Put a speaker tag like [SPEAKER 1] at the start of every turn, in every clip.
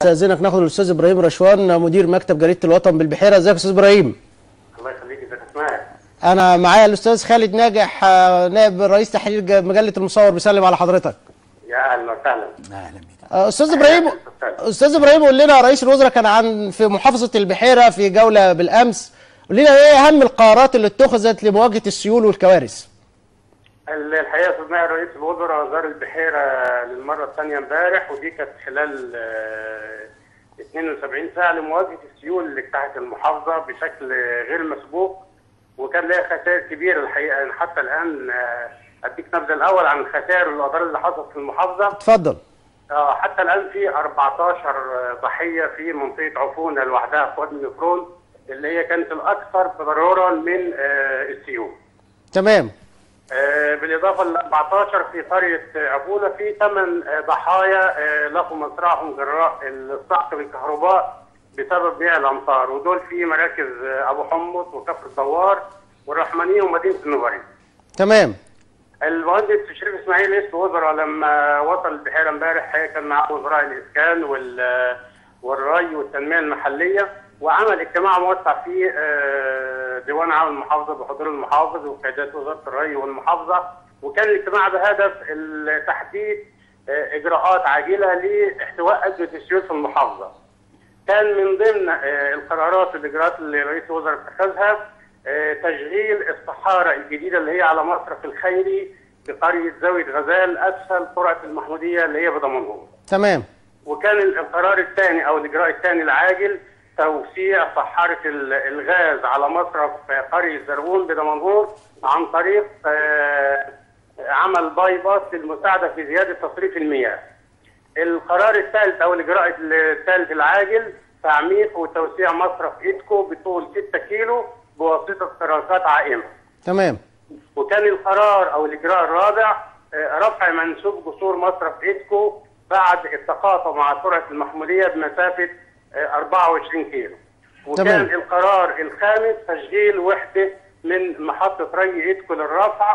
[SPEAKER 1] استاذنك ناخد الاستاذ ابراهيم رشوان مدير مكتب جريده الوطن بالبحيره ازيك يا استاذ ابراهيم
[SPEAKER 2] الله يخليك ازيك اسمعك
[SPEAKER 1] انا معايا الاستاذ خالد ناجح آه، نائب رئيس تحرير ج- مجله المصور بيسلم على حضرتك
[SPEAKER 2] يا اهلا وسهلا
[SPEAKER 3] اهلا بيك
[SPEAKER 1] آه، استاذ ابراهيم استاذ ابراهيم قول لنا رئيس الوزراء كان عن في محافظه البحيره في جوله بالامس قول لنا ايه اهم القرارات اللي اتخذت لمواجهه السيول والكوارث
[SPEAKER 2] ال- الحقيقه استاذ ماهر رئيس الوزراء زار البحيره للمره الثانيه امبارح ودي كانت خلال آه، 72 ساعه لمواجهه السيول اللي اجتاحت المحافظه بشكل غير مسبوق وكان لها خسائر كبيره الحقيقه يعني حتى الان آه، اديك نبذه الاول عن الخسائر والاضرار اللي حصلت في المحافظه
[SPEAKER 1] اتفضل
[SPEAKER 2] آه، حتى الآن في 14 ضحية في منطقة عفونة لوحدها في وادي النفرون اللي هي كانت الأكثر تضررا من آه، السيول.
[SPEAKER 1] تمام
[SPEAKER 2] آه، بالإضافة ل 14 في قرية عفونة في 8 ضحايا آه، لقوا مصرعهم جراء الصعق بالكهرباء بسبب بيع الأمطار ودول في مراكز آه، أبو حمص وكفر الدوار والرحمانية ومدينة النوبري.
[SPEAKER 1] تمام
[SPEAKER 2] المهندس شريف اسماعيل رئيس الوزراء لما وصل البحيره امبارح كان معاه وزراء الاسكان وال والري والتنميه المحليه وعمل اجتماع موسع في آه، ديوان عام المحافظه بحضور المحافظ وقيادات وزاره الري والمحافظه وكان الاجتماع بهدف ال- تحديد آه، اجراءات عاجله لاحتواء ازمه السيول في المحافظه. كان من ضمن آه، القرارات والاجراءات اللي رئيس الوزراء اتخذها آه، تشغيل الصحارى الجديده اللي هي على مصرف الخيري بقريه زاويه غزال اسفل قرعه المحموديه اللي هي بدمنهور.
[SPEAKER 1] تمام
[SPEAKER 2] وكان القرار الثاني او الاجراء الثاني العاجل توسيع صحارة ال- الغاز على مصرف قرية زرغون بدمنهور عن طريق آه، عمل باي باس للمساعدة في زيادة تصريف المياه. القرار الثالث او الاجراء الثالث العاجل تعميق وتوسيع مصرف ايدكو بطول 6 كيلو بواسطة تراكات عائمة.
[SPEAKER 1] تمام
[SPEAKER 2] وكان القرار او الاجراء الرابع آه، رفع منسوب جسور مصرف ايدكو بعد التقاطع مع سرعه المحموديه بمسافه آه، 24 كيلو. وكان
[SPEAKER 1] تمام.
[SPEAKER 2] القرار الخامس تشغيل وحده من محطه ري ايدكو للرفع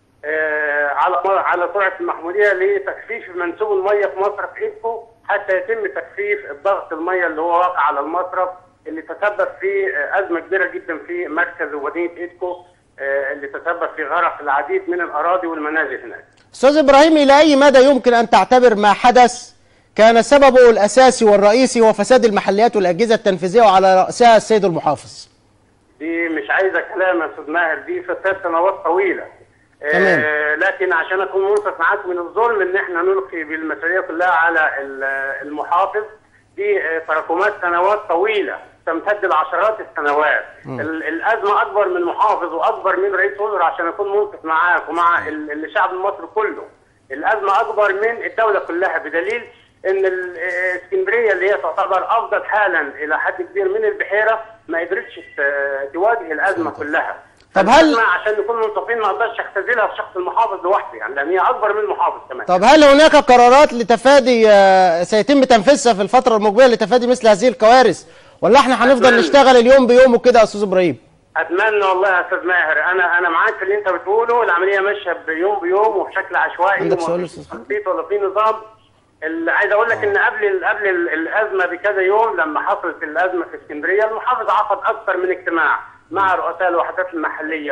[SPEAKER 2] آه، على على سرعه المحموديه لتخفيف منسوب الميه في مصرف ايدكو حتى يتم تخفيف الضغط الميه اللي هو واقع على المصرف اللي تسبب في آه، ازمه كبيره جدا في مركز ومدينه ايدكو آه، اللي تسبب في غرق العديد من الاراضي والمنازل هناك.
[SPEAKER 1] استاذ ابراهيم الى اي مدى يمكن ان تعتبر ما حدث كان سببه الاساسي والرئيسي هو فساد المحليات والاجهزه التنفيذيه وعلى راسها السيد المحافظ
[SPEAKER 2] دي مش عايزه كلام يا استاذ ماهر دي فساد سنوات طويله.
[SPEAKER 1] تمام.
[SPEAKER 2] آه لكن عشان اكون منصف معاك من الظلم ان احنا نلقي بالمسؤوليه كلها على ال- المحافظ دي آه، تراكمات سنوات طويله تمتد لعشرات السنوات ال- الازمه اكبر من محافظ واكبر من رئيس وزراء عشان اكون منصف معاك ومع ال- الشعب المصري كله الازمه اكبر من الدوله كلها بدليل ان ال- آه، اسكندريه اللي هي تعتبر افضل حالا الى حد كبير من البحيره ما قدرتش ت- تواجه الازمه كلها
[SPEAKER 1] طب هل-
[SPEAKER 2] الأزمة عشان نكون منصفين ما اقدرش اختزلها في شخص المحافظ لوحده يعني لان هي اكبر من المحافظ كمان
[SPEAKER 1] طب هل هناك قرارات لتفادي آه، سيتم تنفيذها في الفتره المقبله لتفادي مثل هذه الكوارث ولا احنا هنفضل
[SPEAKER 2] أتمنى.
[SPEAKER 1] نشتغل اليوم بيومه كده يا استاذ ابراهيم
[SPEAKER 2] اتمنى والله يا استاذ ماهر انا انا معاك في اللي انت بتقوله العمليه ماشيه بيوم بيوم وبشكل عشوائي
[SPEAKER 1] عندك سؤال
[SPEAKER 2] ومفيش
[SPEAKER 1] يا أستاذ؟
[SPEAKER 2] تخطيط ولا في نظام اللي عايز اقول لك ان قبل ال- قبل ال- الازمه بكذا يوم لما حصلت الازمه في اسكندريه المحافظ عقد اكثر من اجتماع مع رؤساء الوحدات المحليه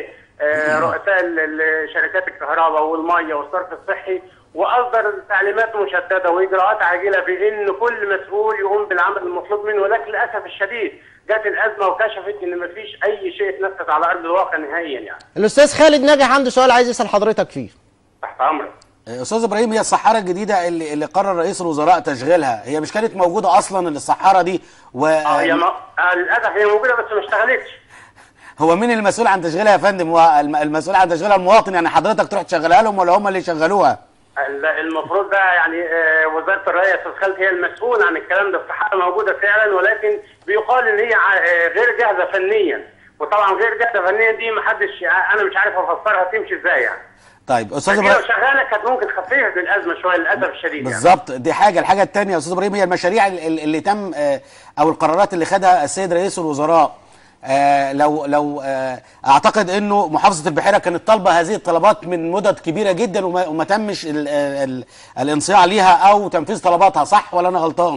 [SPEAKER 2] ورؤساء شركات الكهرباء والميه والصرف الصحي واصدر تعليمات مشدده واجراءات عاجله بان كل مسؤول يقوم بالعمل المطلوب منه ولكن للاسف الشديد جت الازمه وكشفت ان مفيش اي شيء اتنفذ على ارض الواقع نهائيا يعني
[SPEAKER 1] الاستاذ خالد ناجح عنده سؤال عايز يسال حضرتك فيه
[SPEAKER 2] تحت امرك
[SPEAKER 3] استاذ ابراهيم هي الصحاره الجديده اللي اللي قرر رئيس الوزراء تشغيلها هي مش كانت موجوده اصلا الصحاره دي
[SPEAKER 2] اه هي
[SPEAKER 3] وهو
[SPEAKER 2] ما... آه للاسف هي موجوده بس ما اشتغلتش
[SPEAKER 3] مين المسؤول عن تشغيلها يا فندم هو الم- المسؤول عن تشغيلها المواطن يعني حضرتك تروح تشغلها لهم ولا هم اللي يشغلوها
[SPEAKER 2] ال- المفروض ده يعني آه، وزاره الري يا استاذ خالد هي المسؤول عن الكلام ده الصحافه موجوده فعلا ولكن بيقال ان هي ع- آه، غير جاهزه فنيا وطبعا غير جاهزه فنيا دي ما حدش انا مش عارف افسرها تمشي ازاي يعني
[SPEAKER 3] طيب استاذ
[SPEAKER 2] هي لو
[SPEAKER 3] ابراهيم
[SPEAKER 2] شغاله كانت ممكن تخفف الازمه شويه للاسف الشديد يعني
[SPEAKER 3] بالظبط دي حاجه الحاجه الثانيه يا استاذ ابراهيم هي المشاريع ال- ال- اللي تم آه، او القرارات اللي خدها السيد رئيس الوزراء آه، لو لو آه، اعتقد انه محافظه البحيره كانت طالبه هذه الطلبات من مدد كبيره جدا وما, وما تمش ال ال الانصياع ليها او تنفيذ طلباتها صح ولا انا غلطان؟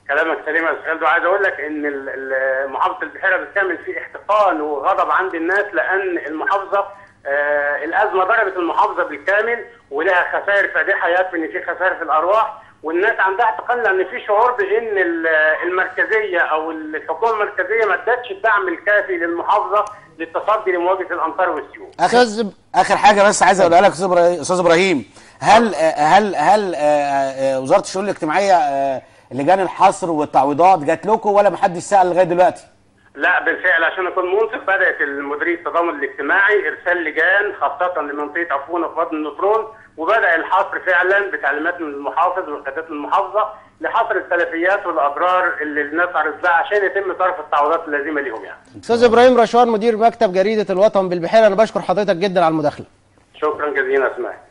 [SPEAKER 2] كلامك سليم يا استاذ وعايز اقول لك ان ال- ال- محافظه البحيره بالكامل في احتقان وغضب عند الناس لان المحافظه آه الازمه ضربت المحافظه بالكامل ولها خسائر فادحه يكفي ان في خسائر في الارواح والناس عندها اعتقاد لان في شعور بان ال- المركزيه او الحكومه المركزيه ما ادتش الدعم الكافي للمحافظه للتصدي لمواجهه الامطار والسيول.
[SPEAKER 3] اخر
[SPEAKER 1] أستاذ-
[SPEAKER 3] اخر حاجه بس عايز اقولها لك استاذ إبراهيم- استاذ ابراهيم هل هل هل آه، آه، وزاره الشؤون الاجتماعيه آه، لجان الحصر والتعويضات جات لكم ولا محدش سال لغايه دلوقتي؟
[SPEAKER 2] لا بالفعل عشان اكون منصف بدات المديريه التضامن الاجتماعي ارسال لجان خاصه لمنطقه عفونه في وادي النطرون وبدا الحصر فعلا بتعليمات من المحافظ وقيادات المحافظه لحصر التلفيات والاضرار اللي الناس عرضت لها عشان يتم صرف التعويضات اللازمه ليهم يعني.
[SPEAKER 1] استاذ ابراهيم رشوان مدير مكتب جريده الوطن بالبحيره انا بشكر حضرتك جدا على المداخله
[SPEAKER 2] شكرا جزيلا اسماء.